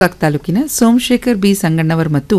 ಗೋಕಾಕ್ ತಾಲೂಕಿನ ಸೋಮಶೇಖರ್ ಬಿ ಸಂಗಣ್ಣವರ್ ಮತ್ತು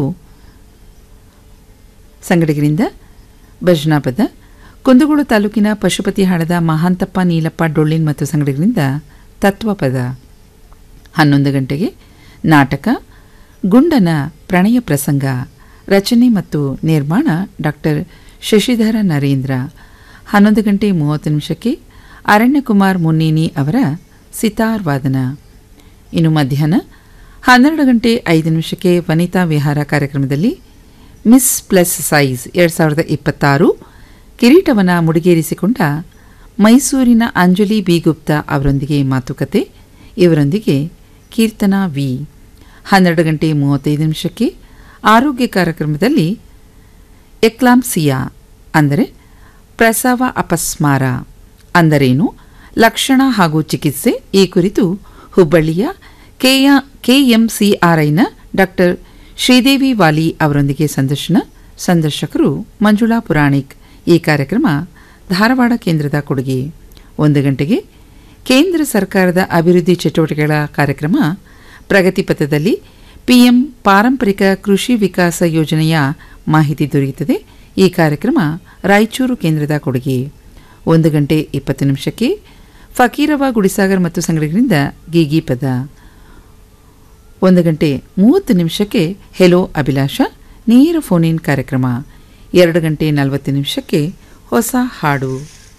ಸಂಗಡಿಗರಿಂದ ಭಜನಾ ಪದ ಕುಂದಗೋಳ ತಾಲೂಕಿನ ಪಶುಪತಿ ಹಾಡದ ಮಹಾಂತಪ್ಪ ನೀಲಪ್ಪ ಡೊಳ್ಳಿನ್ ಮತ್ತು ಸಂಗಡಿಗರಿಂದ ತತ್ವಪದ ಹನ್ನೊಂದು ಗಂಟೆಗೆ ನಾಟಕ ಗುಂಡನ ಪ್ರಣಯ ಪ್ರಸಂಗ ರಚನೆ ಮತ್ತು ನಿರ್ಮಾಣ ಡಾಕ್ಟರ್ ಶಶಿಧರ ನರೇಂದ್ರ ಹನ್ನೊಂದು ಗಂಟೆ ಮೂವತ್ತು ನಿಮಿಷಕ್ಕೆ ಅರಣ್ಯಕುಮಾರ್ ಮುನ್ನೇನಿ ಅವರ ಸಿತಾರ್ ವಾದನ ಇನ್ನು ಮಧ್ಯಾಹ್ನ ಹನ್ನೆರಡು ಗಂಟೆ ಐದು ನಿಮಿಷಕ್ಕೆ ವನಿತಾ ವಿಹಾರ ಕಾರ್ಯಕ್ರಮದಲ್ಲಿ ಮಿಸ್ ಪ್ಲಸ್ ಸೈಜ್ ಎರಡು ಸಾವಿರದ ಇಪ್ಪತ್ತಾರು ಕಿರೀಟವನ್ನು ಮುಡಿಗೇರಿಸಿಕೊಂಡ ಮೈಸೂರಿನ ಅಂಜಲಿ ಬಿ ಗುಪ್ತಾ ಅವರೊಂದಿಗೆ ಮಾತುಕತೆ ಇವರೊಂದಿಗೆ ಕೀರ್ತನಾ ವಿ ಹನ್ನೆರಡು ಗಂಟೆ ಮೂವತ್ತೈದು ನಿಮಿಷಕ್ಕೆ ಆರೋಗ್ಯ ಕಾರ್ಯಕ್ರಮದಲ್ಲಿ ಎಕ್ಲಾಂಸಿಯಾ ಅಂದರೆ ಪ್ರಸವ ಅಪಸ್ಮಾರ ಅಂದರೇನು ಲಕ್ಷಣ ಹಾಗೂ ಚಿಕಿತ್ಸೆ ಈ ಕುರಿತು ಹುಬ್ಬಳ್ಳಿಯ ಕೆಯ ಕೆಎಂಸಿಆರ್ಐನ ಡಾಕ್ಟರ್ ಶ್ರೀದೇವಿ ವಾಲಿ ಅವರೊಂದಿಗೆ ಸಂದರ್ಶನ ಸಂದರ್ಶಕರು ಮಂಜುಳಾ ಪುರಾಣಿಕ್ ಈ ಕಾರ್ಯಕ್ರಮ ಧಾರವಾಡ ಕೇಂದ್ರದ ಕೊಡುಗೆ ಒಂದು ಗಂಟೆಗೆ ಕೇಂದ್ರ ಸರ್ಕಾರದ ಅಭಿವೃದ್ಧಿ ಚಟುವಟಿಕೆಗಳ ಕಾರ್ಯಕ್ರಮ ಪ್ರಗತಿ ಪಥದಲ್ಲಿ ಪಿಎಂ ಪಾರಂಪರಿಕ ಕೃಷಿ ವಿಕಾಸ ಯೋಜನೆಯ ಮಾಹಿತಿ ದೊರೆಯುತ್ತದೆ ಈ ಕಾರ್ಯಕ್ರಮ ರಾಯಚೂರು ಕೇಂದ್ರದ ಕೊಡುಗೆ ಒಂದು ಗಂಟೆ ಇಪ್ಪತ್ತು ನಿಮಿಷಕ್ಕೆ ಫಕೀರವ ಗುಡಿಸಾಗರ್ ಮತ್ತು ಸಂಗಡಿಗರಿಂದ ಗೀಗಿ ಪದ ಒಂದು ಗಂಟೆ ಮೂವತ್ತು ನಿಮಿಷಕ್ಕೆ ಹೆಲೋ ಅಭಿಲಾಷ ನೇರ ಫೋನ್ ಇನ್ ಕಾರ್ಯಕ್ರಮ ಎರಡು ಗಂಟೆ ನಲವತ್ತು ನಿಮಿಷಕ್ಕೆ ಹೊಸ ಹಾಡು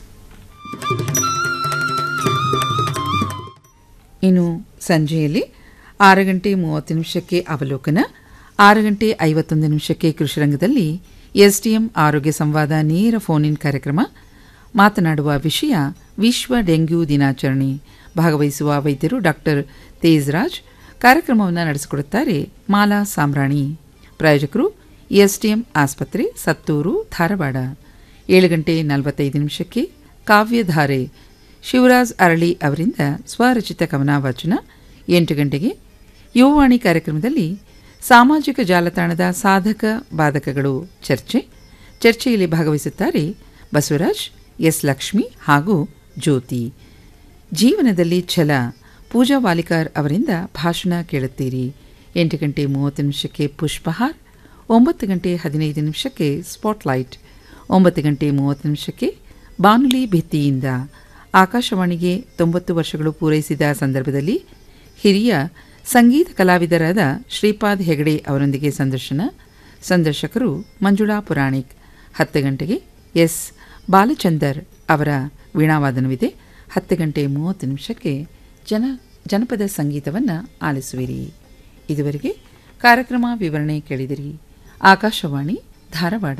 ಇನ್ನು ಸಂಜೆಯಲ್ಲಿ ಆರು ಗಂಟೆ ಮೂವತ್ತು ನಿಮಿಷಕ್ಕೆ ಅವಲೋಕನ ಆರು ಗಂಟೆ ಐವತ್ತೊಂದು ನಿಮಿಷಕ್ಕೆ ಕೃಷಿರಂಗದಲ್ಲಿ ಎಸ್ಡಿಎಂ ಆರೋಗ್ಯ ಸಂವಾದ ನೇರ ಫೋನ್ ಇನ್ ಕಾರ್ಯಕ್ರಮ ಮಾತನಾಡುವ ವಿಷಯ ವಿಶ್ವ ಡೆಂಗ್ಯೂ ದಿನಾಚರಣೆ ಭಾಗವಹಿಸುವ ವೈದ್ಯರು ಡಾಕ್ಟರ್ ತೇಜ್ರಾಜ್ ಕಾರ್ಯಕ್ರಮವನ್ನು ನಡೆಸಿಕೊಡುತ್ತಾರೆ ಮಾಲಾ ಸಾಮ್ರಾಣಿ ಪ್ರಾಯೋಜಕರು ಎಸ್ಡಿಎಂ ಆಸ್ಪತ್ರೆ ಸತ್ತೂರು ಧಾರವಾಡ ಏಳು ಗಂಟೆ ನಲವತ್ತೈದು ನಿಮಿಷಕ್ಕೆ ಕಾವ್ಯಧಾರೆ ಶಿವರಾಜ್ ಅರಳಿ ಅವರಿಂದ ಸ್ವರಚಿತ ಕವನ ವಾಚನ ಎಂಟು ಗಂಟೆಗೆ ಯುವವಾಣಿ ಕಾರ್ಯಕ್ರಮದಲ್ಲಿ ಸಾಮಾಜಿಕ ಜಾಲತಾಣದ ಸಾಧಕ ಬಾಧಕಗಳು ಚರ್ಚೆ ಚರ್ಚೆಯಲ್ಲಿ ಭಾಗವಹಿಸುತ್ತಾರೆ ಬಸವರಾಜ್ ಎಸ್ ಲಕ್ಷ್ಮಿ ಹಾಗೂ ಜ್ಯೋತಿ ಜೀವನದಲ್ಲಿ ಛಲ ಪೂಜಾ ವಾಲಿಕಾರ್ ಅವರಿಂದ ಭಾಷಣ ಕೇಳುತ್ತೀರಿ ಎಂಟು ಗಂಟೆ ಮೂವತ್ತು ನಿಮಿಷಕ್ಕೆ ಪುಷ್ಪಹಾರ್ ಒಂಬತ್ತು ಗಂಟೆ ಹದಿನೈದು ನಿಮಿಷಕ್ಕೆ ಸ್ಪಾಟ್ಲೈಟ್ ಒಂಬತ್ತು ಗಂಟೆ ಮೂವತ್ತು ನಿಮಿಷಕ್ಕೆ ಬಾನುಲಿ ಭಿತ್ತಿಯಿಂದ ಆಕಾಶವಾಣಿಗೆ ತೊಂಬತ್ತು ವರ್ಷಗಳು ಪೂರೈಸಿದ ಸಂದರ್ಭದಲ್ಲಿ ಹಿರಿಯ ಸಂಗೀತ ಕಲಾವಿದರಾದ ಶ್ರೀಪಾದ್ ಹೆಗಡೆ ಅವರೊಂದಿಗೆ ಸಂದರ್ಶನ ಸಂದರ್ಶಕರು ಮಂಜುಳಾ ಪುರಾಣಿಕ್ ಹತ್ತು ಗಂಟೆಗೆ ಎಸ್ ಬಾಲಚಂದರ್ ಅವರ ವೀಣಾವಾದನವಿದೆ ಹತ್ತು ಗಂಟೆ ಮೂವತ್ತು ನಿಮಿಷಕ್ಕೆ ಜನ ಜನಪದ ಸಂಗೀತವನ್ನು ಆಲಿಸುವಿರಿ ಇದುವರೆಗೆ ಕಾರ್ಯಕ್ರಮ ವಿವರಣೆ ಕೇಳಿದಿರಿ ಆಕಾಶವಾಣಿ ಧಾರವಾಡ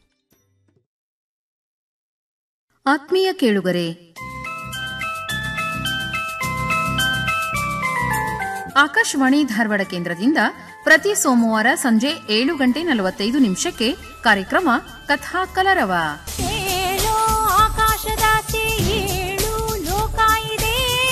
ಆತ್ಮೀಯ ಕೇಳುಗರೆ ಆಕಾಶವಾಣಿ ಧಾರವಾಡ ಕೇಂದ್ರದಿಂದ ಪ್ರತಿ ಸೋಮವಾರ ಸಂಜೆ ಏಳು ಗಂಟೆ ನಲವತ್ತೈದು ನಿಮಿಷಕ್ಕೆ ಕಾರ್ಯಕ್ರಮ ಕಥಾ ಕಲರವ ಏಳು ಆಕಾಶದಾಚೆ ಏಳು ಲೋಕ ಇದೆ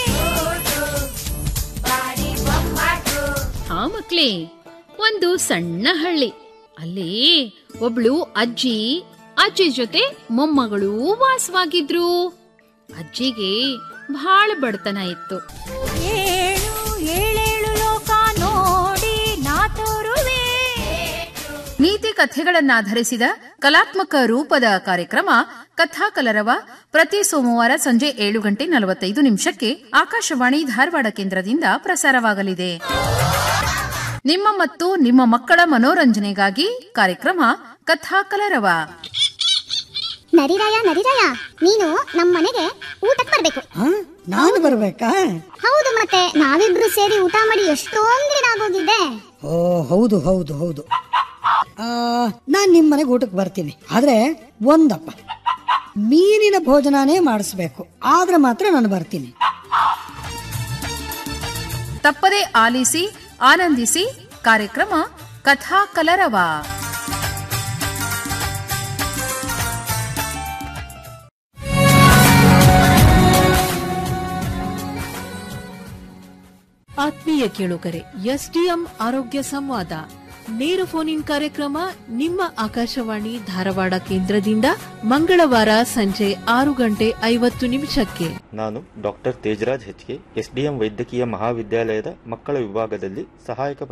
ಹಾ ಮಕ್ಳೇ ಒಂದು ಸಣ್ಣ ಹಳ್ಳಿ ಅಲ್ಲಿ ಒಬ್ಳು ಅಜ್ಜಿ ಅಜ್ಜಿ ಜೊತೆ ಮೊಮ್ಮಗಳು ವಾಸವಾಗಿದ್ರು ಅಜ್ಜಿಗೆ ಬಹಳ ಬಡತನ ಇತ್ತು ಏಳು ಏಳೇಳು ಲೋಕ ನೋಡಿ ನಾ ತೋರುವೆ ನೀತಿ ಕಥೆಗಳನ್ನಾಧರಿಸಿದ ಕಲಾತ್ಮಕ ರೂಪದ ಕಾರ್ಯಕ್ರಮ ಕಥಾ ಕಲರವ ಪ್ರತಿ ಸೋಮವಾರ ಸಂಜೆ ಏಳು ಗಂಟೆ ನಲವತ್ತೈದು ನಿಮಿಷಕ್ಕೆ ಆಕಾಶವಾಣಿ ಧಾರವಾಡ ಕೇಂದ್ರದಿಂದ ಪ್ರಸಾರವಾಗಲಿದೆ ನಿಮ್ಮ ಮತ್ತು ನಿಮ್ಮ ಮಕ್ಕಳ ಮನೋರಂಜನೆಗಾಗಿ ಕಾರ್ಯಕ್ರಮ ಕಥಾ ಕಲರವ ನರಿರಾಯ ನರಿರಾಯ ನೀನು ನಮ್ಮ ಮನೆಗೆ ಊಟಕ್ಕೆ ಬರ್ಬೇಕು ಹ? ನಾನು ಬರ್ಬೇಕಾ ಹೌದು ಮತ್ತೆ ನಾವಿಬ್ರು ಸೇರಿ ಊಟ ಮಾಡಿ ಎಷ್ಟೊಂದ್ ದಿನ ಆಗೋಗಿದೆ ಓ ಹೌದು ಹೌದು ಹೌದು ಆ, ನಾನ್ ನಿಮ್ ಮನೆಗೆ ಊಟಕ್ಕೆ ಬರ್ತೀನಿ ಆದ್ರೆ ಒಂದಪ್ಪ ಮೀನಿನ ಭೋಜನಾನೇ ಮಾಡಿಸ್ಬೇಕು ಆದ್ರೆ ಮಾತ್ರ ನಾನು ಬರ್ತೀನಿ ತಪ್ಪದೆ ಆಲಿಸಿ ಆನಂದಿಸಿ ಕಾರ್ಯಕ್ರಮ ಕಥಾ ಕಲರವ ಆತ್ಮೀಯ ಕೇಳುಗರೆ ಎಸ್ಡಿಎಂ ಆರೋಗ್ಯ ಸಂವಾದ ನೇರ ಫೋನ್ ಇನ್ ಕಾರ್ಯಕ್ರಮ ನಿಮ್ಮ ಆಕಾಶವಾಣಿ ಧಾರವಾಡ ಕೇಂದ್ರದಿಂದ ಮಂಗಳವಾರ ಸಂಜೆ ಆರು ಗಂಟೆ ಐವತ್ತು ನಿಮಿಷಕ್ಕೆ ನಾನು ಡಾಕ್ಟರ್ ತೇಜರಾಜ್ ಹೆಚ್ಕೆ ಎಸ್ಡಿಎಂ ವೈದ್ಯಕೀಯ ಮಹಾವಿದ್ಯಾಲಯದ ಮಕ್ಕಳ ವಿಭಾಗದಲ್ಲಿ ಸಹಾಯಕ